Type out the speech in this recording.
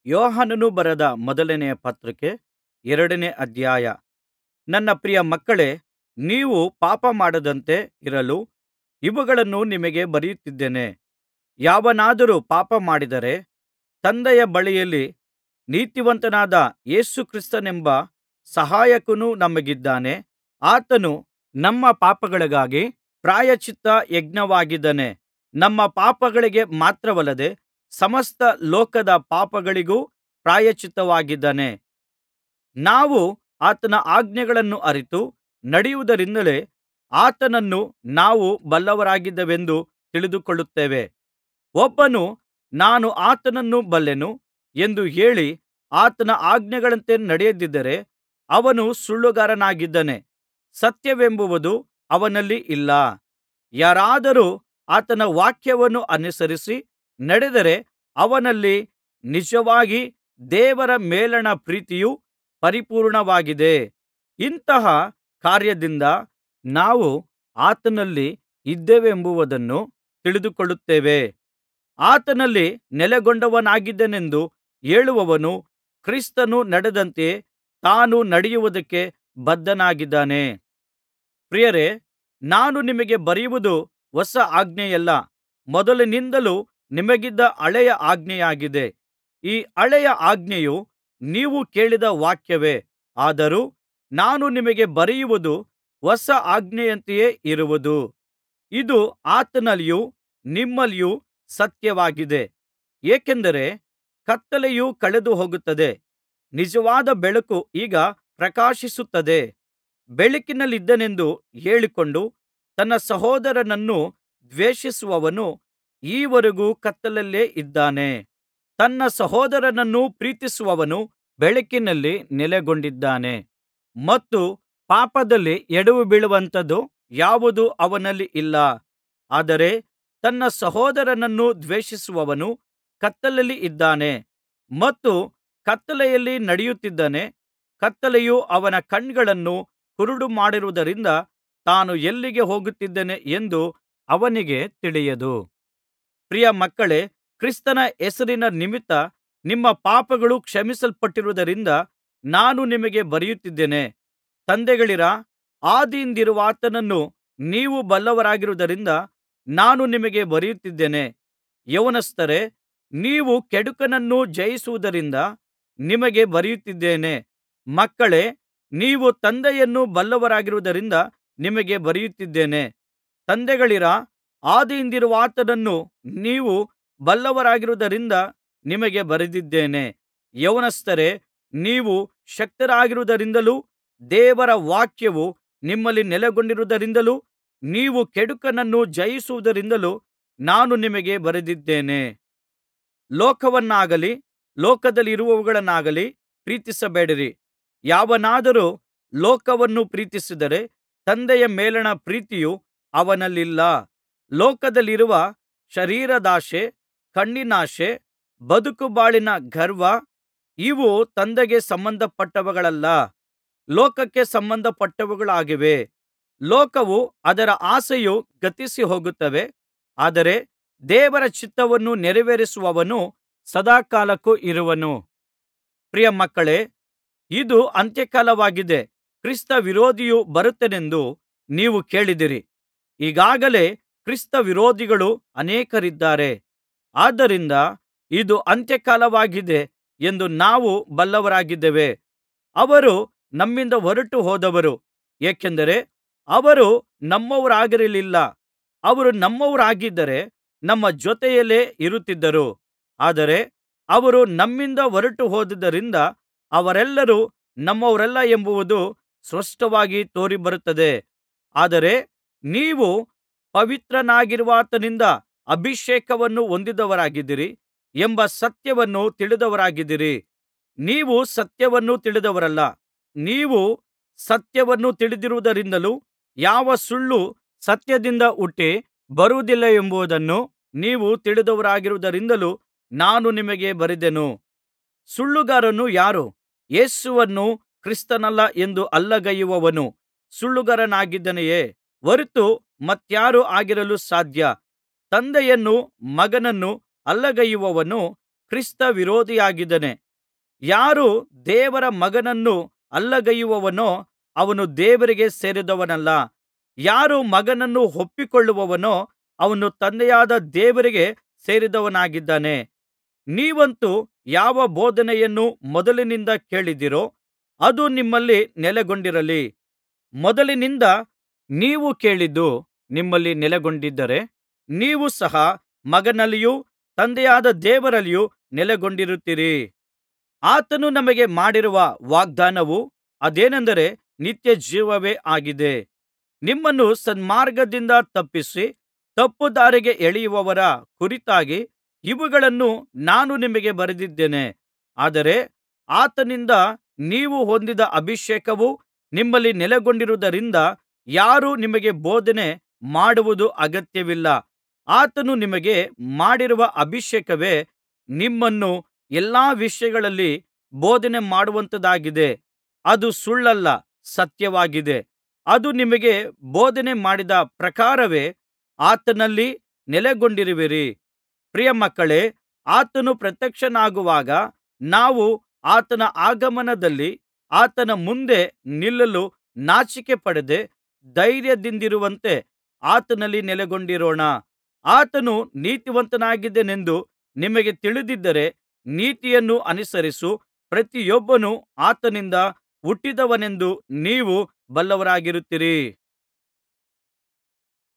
ಯೋಹಾನನು ಬರೆದ ಮೊದಲನೆಯ ಪತ್ರಿಕೆ ಎರಡನೇ ಅಧ್ಯಾಯ ನನ್ನ ಪ್ರಿಯ ಮಕ್ಕಳೇ ನೀವು ಪಾಪಮಾಡದಂತೆ ಇರಲು ಇವುಗಳನ್ನು ನಿಮಗೆ ಬರೆಯುತ್ತಿದ್ದೇನೆ ಯಾವನಾದರೂ ಪಾಪಮಾಡಿದರೆ ತಂದೆಯ ಬಳಿಯಲ್ಲಿ ನೀತಿವಂತನಾದ ಯೇಸು ಕ್ರಿಸ್ತನೆಂಬ ಸಹಾಯಕನು ನಮಗಿದ್ದಾನೆ ಆತನು ನಮ್ಮ ಪಾಪಗಳಿಗಾಗಿ ಪ್ರಾಯಶ್ಚಿತ್ತ ಯಜ್ಞವಾಗಿದ್ದಾನೆ ನಮ್ಮ ಪಾಪಗಳಿಗೆ ಮಾತ್ರವಲ್ಲದೆ ಸಮಸ್ತ ಲೋಕದ ಪಾಪಗಳಿಗೂ ಪ್ರಾಯಶ್ಚಿತ್ತವಾಗಿದ್ದಾನೆ ನಾವು ಆತನ ಆಜ್ಞೆಗಳನ್ನು ಅರಿತು ನಡೆಯುವುದರಿಂದಲೇ ಆತನನ್ನು ನಾವು ಬಲ್ಲವರಾಗಿದ್ದೇವೆಂದು ತಿಳಿದುಕೊಳ್ಳುತ್ತೇವೆ ಒಬ್ಬನು ನಾನು ಆತನನ್ನು ಬಲ್ಲೆನು ಎಂದು ಹೇಳಿ ಆತನ ಆಜ್ಞೆಗಳಂತೆ ನಡೆಯದಿದ್ದರೆ ಅವನು ಸುಳ್ಳುಗಾರನಾಗಿದ್ದಾನೆ ಸತ್ಯವೆಂಬುದು ಅವನಲ್ಲಿ ಇಲ್ಲ ಯಾರಾದರೂ ಆತನ ವಾಕ್ಯವನ್ನು ಅನುಸರಿಸಿ ನಡೆದರೆ ಅವನಲ್ಲಿ ನಿಜವಾಗಿ ದೇವರ ಮೇಲಣ ಪ್ರೀತಿಯು ಪರಿಪೂರ್ಣವಾಗಿದೆ ಇಂತಹ ಕಾರ್ಯದಿಂದ ನಾವು ಆತನಲ್ಲಿ ಇದ್ದೇವೆಂಬುದನ್ನು ತಿಳಿದುಕೊಳ್ಳುತ್ತೇವೆ ಆತನಲ್ಲಿ ನೆಲೆಗೊಂಡವನಾಗಿದ್ದೇನೆಂದು ಹೇಳುವವನು ಕ್ರಿಸ್ತನು ನಡೆದಂತೆಯೇ ತಾನೂ ನಡೆಯುವುದಕ್ಕೆ ಬದ್ಧನಾಗಿದ್ದಾನೆ ಪ್ರಿಯರೇ ನಾನು ನಿಮಗೆ ಬರೆಯುವುದು ಹೊಸ ಆಜ್ಞೆಯಲ್ಲ ಮೊದಲಿನಿಂದಲೂ ನಿಮಗಿದ್ದ ಹಳೆಯ ಆಜ್ಞೆಯಾಗಿದೆ ಈ ಹಳೆಯ ಆಜ್ಞೆಯು ನೀವು ಕೇಳಿದ ವಾಕ್ಯವೇ ಆದರೂ ನಾನು ನಿಮಗೆ ಬರೆಯುವುದು ಹೊಸ ಆಜ್ಞೆಯಂತೆಯೇ ಇರುವುದು ಇದು ಆತನಲ್ಲಿಯೂ ನಿಮ್ಮಲ್ಲಿಯೂ ಸತ್ಯವಾಗಿದೆ ಏಕೆಂದರೆ ಕತ್ತಲೆಯು ಕಳೆದುಹೋಗುತ್ತದೆ ನಿಜವಾದ ಬೆಳಕು ಈಗ ಪ್ರಕಾಶಿಸುತ್ತದೆ ಬೆಳಕಿನಲ್ಲಿದ್ದೇನೆಂದು ಹೇಳಿಕೊಂಡು ತನ್ನ ಸಹೋದರನನ್ನು ದ್ವೇಷಿಸುವವನು ಈವರೆಗೂ ಕತ್ತಲಲ್ಲೇ ಇದ್ದಾನೆ ತನ್ನ ಸಹೋದರನನ್ನು ಪ್ರೀತಿಸುವವನು ಬೆಳಕಿನಲ್ಲಿ ನೆಲೆಗೊಂಡಿದ್ದಾನೆ ಮತ್ತು ಪಾಪದಲ್ಲಿ ಎಡವಿಬೀಳುವಂಥದ್ದು ಯಾವುದೂ ಅವನಲ್ಲಿ ಇಲ್ಲ ಆದರೆ ತನ್ನ ಸಹೋದರನನ್ನು ದ್ವೇಷಿಸುವವನು ಕತ್ತಲಲ್ಲಿ ಇದ್ದಾನೆ ಮತ್ತು ಕತ್ತಲೆಯಲ್ಲಿ ನಡೆಯುತ್ತಿದ್ದಾನೆ ಕತ್ತಲೆಯು ಅವನ ಕಣ್ಣುಗಳನ್ನು ಕುರುಡು ಮಾಡಿರುವುದರಿಂದ ತಾನು ಎಲ್ಲಿಗೆ ಹೋಗುತ್ತಿದ್ದಾನೆ ಎಂದು ಅವನಿಗೆ ತಿಳಿಯದು ಪ್ರಿಯ ಮಕ್ಕಳೇ ಕ್ರಿಸ್ತನ ಹೆಸರಿನ ನಿಮಿತ್ತ ನಿಮ್ಮ ಪಾಪಗಳು ಕ್ಷಮಿಸಲ್ಪಟ್ಟಿರುವುದರಿಂದ ನಾನು ನಿಮಗೆ ಬರೆಯುತ್ತಿದ್ದೇನೆ ತಂದೆಗಳಿರಾ ಆದಿಯಿಂದಿರುವಾತನನ್ನು ನೀವು ಬಲ್ಲವರಾಗಿರುವುದರಿಂದ ನಾನು ನಿಮಗೆ ಬರೆಯುತ್ತಿದ್ದೇನೆ ಯೌವನಸ್ಥರೇ ನೀವು ಕೆಡುಕನನ್ನು ಜಯಿಸುವುದರಿಂದ ನಿಮಗೆ ಬರೆಯುತ್ತಿದ್ದೇನೆ ಮಕ್ಕಳೇ ನೀವು ತಂದೆಯನ್ನು ಬಲ್ಲವರಾಗಿರುವುದರಿಂದ ನಿಮಗೆ ಬರೆಯುತ್ತಿದ್ದೇನೆ ತಂದೆಗಳಿರಾ ಆದಿಯಿಂದಿರುವಾತನನ್ನು ನೀವು ಬಲ್ಲವರಾಗಿರುವುದರಿಂದ ನಿಮಗೆ ಬರೆದಿದ್ದೇನೆ ಯೌವನಸ್ಥರೇ ನೀವು ಶಕ್ತರಾಗಿರುವುದರಿಂದಲೂ ದೇವರ ವಾಕ್ಯವು ನಿಮ್ಮಲ್ಲಿ ನೆಲೆಗೊಂಡಿರುವುದರಿಂದಲೂ ನೀವು ಕೆಡುಕನನ್ನು ಜಯಿಸುವುದರಿಂದಲೂ ನಾನು ನಿಮಗೆ ಬರೆದಿದ್ದೇನೆ ಲೋಕವನ್ನಾಗಲಿ ಲೋಕದಲ್ಲಿರುವವುಗಳನ್ನಾಗಲಿ ಪ್ರೀತಿಸಬೇಡಿರಿ ಯಾವನಾದರೂ ಲೋಕವನ್ನು ಪ್ರೀತಿಸಿದರೆ ತಂದೆಯ ಮೇಲಣ ಪ್ರೀತಿಯು ಅವನಲ್ಲಿಲ್ಲ ಲೋಕದಲ್ಲಿರುವ ಶರೀರದಾಶೆ ಕಣ್ಣಿನಾಶೆ ಬದುಕುಬಾಳಿನ ಗರ್ವ ಇವು ತಂದೆಗೆ ಸಂಬಂಧಪಟ್ಟವುಗಳಲ್ಲ ಲೋಕಕ್ಕೆ ಸಂಬಂಧಪಟ್ಟವುಗಳಾಗಿವೆ ಲೋಕವೂ ಅದರ ಆಸೆಯೂ ಗತಿಸಿ ಹೋಗುತ್ತವೆ ಆದರೆ ದೇವರ ಚಿತ್ತವನ್ನು ನೆರವೇರಿಸುವವನು ಸದಾಕಾಲಕ್ಕೂ ಇರುವನು ಪ್ರಿಯ ಮಕ್ಕಳೇ ಇದು ಅಂತ್ಯಕಾಲವಾಗಿದೆ ಕ್ರಿಸ್ತ ವಿರೋಧಿಯು ಬರುತ್ತಾನೆಂದು ನೀವು ಕೇಳಿದಿರಿ ಈಗಾಗಲೇ ಕ್ರಿಸ್ತ ವಿರೋಧಿಗಳು ಅನೇಕರಿದ್ದಾರೆ ಆದ್ದರಿಂದ ಇದು ಅಂತ್ಯಕಾಲವಾಗಿದೆ ಎಂದು ನಾವು ಬಲ್ಲವರಾಗಿದ್ದೇವೆ ಅವರು ನಮ್ಮಿಂದ ಹೊರಟು ಹೋದವರು ಏಕೆಂದರೆ ಅವರು ನಮ್ಮವರಾಗಿರಲಿಲ್ಲ ಅವರು ನಮ್ಮವರಾಗಿದ್ದರೆ ನಮ್ಮ ಜೊತೆಯಲ್ಲೇ ಇರುತ್ತಿದ್ದರು ಆದರೆ ಅವರು ನಮ್ಮಿಂದ ಹೊರಟು ಹೋದುದರಿಂದ ಅವರೆಲ್ಲರೂ ನಮ್ಮವರಲ್ಲ ಎಂಬುದು ಸ್ಪಷ್ಟವಾಗಿ ತೋರಿಬರುತ್ತದೆ ಆದರೆ ನೀವು ಪವಿತ್ರನಾಗಿರುವಾತನಿಂದ ಅಭಿಷೇಕವನ್ನು ಹೊಂದಿದವರಾಗಿದ್ದೀರಿ ಎಂಬ ಸತ್ಯವನ್ನು ತಿಳಿದವರಾಗಿದ್ದೀರಿ ನೀವು ಸತ್ಯವನ್ನು ತಿಳಿದವರಲ್ಲ ನೀವು ಸತ್ಯವನ್ನು ತಿಳಿದಿರುವುದರಿಂದಲೂ ಯಾವ ಸುಳ್ಳು ಸತ್ಯದಿಂದ ಹುಟ್ಟಿ ಬರುವುದಿಲ್ಲವೆಂಬುದನ್ನು ನೀವು ತಿಳಿದವರಾಗಿರುವುದರಿಂದಲೂ ನಾನು ನಿಮಗೆ ಬರೆದೆನು ಸುಳ್ಳುಗಾರನು ಯಾರು ಯೇಸುವನ್ನು ಕ್ರಿಸ್ತನಲ್ಲ ಎಂದು ಅಲ್ಲಗಳೆಯುವವನು ಸುಳ್ಳುಗಾರನಾಗಿದ್ದಾನೆಯೇ ಹೊರತು ಮತ್ತಾರು ಆಗಿರಲು ಸಾಧ್ಯ ತಂದೆಯನ್ನೂ ಮಗನನ್ನೂ ಅಲ್ಲಗಳೆಯುವವನು ಕ್ರಿಸ್ತ ವಿರೋಧಿಯಾಗಿದ್ದಾನೆ ಯಾರು ದೇವರ ಮಗನನ್ನು ಅಲ್ಲಗಳೆಯುವನೋ ಅವನು ದೇವರಿಗೆ ಸೇರಿದವನಲ್ಲ ಯಾರು ಮಗನನ್ನು ಒಪ್ಪಿಕೊಳ್ಳುವನೋ ಅವನು ತಂದೆಯಾದ ದೇವರಿಗೆ ಸೇರಿದವನಾಗಿದ್ದಾನೆ ನೀವಂತೂ ಯಾವ ಬೋಧನೆಯನ್ನು ಮೊದಲಿನಿಂದ ಕೇಳಿದಿರೋ ಅದು ನಿಮ್ಮಲ್ಲಿ ನೆಲೆಗೊಂಡಿರಲಿ ಮೊದಲಿನಿಂದ ನೀವು ಕೇಳಿದ್ದು ನಿಮ್ಮಲ್ಲಿ ನೆಲೆಗೊಂಡಿದ್ದರೆ ನೀವು ಸಹ ಮಗನಲ್ಲಿಯೂ ತಂದೆಯಾದ ದೇವರಲ್ಲಿಯೂ ನೆಲೆಗೊಂಡಿರುತ್ತೀರಿ ಆತನು ನಮಗೆ ಮಾಡಿರುವ ವಾಗ್ದಾನವು ಅದೇನೆಂದರೆ ನಿತ್ಯಜೀವವೇ ಆಗಿದೆ ನಿಮ್ಮನ್ನು ಸನ್ಮಾರ್ಗದಿಂದ ತಪ್ಪಿಸಿ ತಪ್ಪುದಾರಿಗೆ ಎಳೆಯುವವರ ಕುರಿತಾಗಿ ಇವುಗಳನ್ನು ನಾನು ನಿಮಗೆ ಬರೆದಿದ್ದೇನೆ ಆದರೆ ಆತನಿಂದ ನೀವು ಹೊಂದಿದ ಅಭಿಷೇಕವು ನಿಮ್ಮಲ್ಲಿ ನೆಲೆಗೊಂಡಿರುವುದರಿಂದ ಯಾರೂ ನಿಮಗೆ ಬೋಧನೆ ಮಾಡುವುದು ಅಗತ್ಯವಿಲ್ಲ ಆತನು ನಿಮಗೆ ಮಾಡಿರುವ ಅಭಿಷೇಕವೇ ನಿಮ್ಮನ್ನು ಎಲ್ಲಾ ವಿಷಯಗಳಲ್ಲಿ ಬೋಧನೆ ಮಾಡುವಂಥದ್ದಾಗಿದೆ ಅದು ಸುಳ್ಳಲ್ಲ ಸತ್ಯವಾಗಿದೆ ಅದು ನಿಮಗೆ ಬೋಧನೆ ಮಾಡಿದ ಪ್ರಕಾರವೇ ಆತನಲ್ಲಿ ನೆಲೆಗೊಂಡಿರುವಿರಿ ಪ್ರಿಯಮಕ್ಕಳೇ ಆತನು ಪ್ರತ್ಯಕ್ಷನಾಗುವಾಗ ನಾವು ಆತನ ಆಗಮನದಲ್ಲಿ ಆತನ ಮುಂದೆ ನಿಲ್ಲಲು ನಾಚಿಕೆಪಡದೆ ಧೈರ್ಯದಿಂದಿರುವಂತೆ ಆತನಲ್ಲಿ ನೆಲೆಗೊಂಡಿರೋಣ ಆತನು ನೀತಿವಂತನಾಗಿದ್ದಾನೆಂದು ನಿಮಗೆ ತಿಳಿದಿದ್ದರೆ ನೀತಿಯನ್ನು ಅನುಸರಿಸುವ ಪ್ರತಿಯೊಬ್ಬನೂ ಆತನಿಂದ ಹುಟ್ಟಿದವನೆಂದು ನೀವು ಬಲ್ಲವರಾಗಿರುತ್ತೀರಿ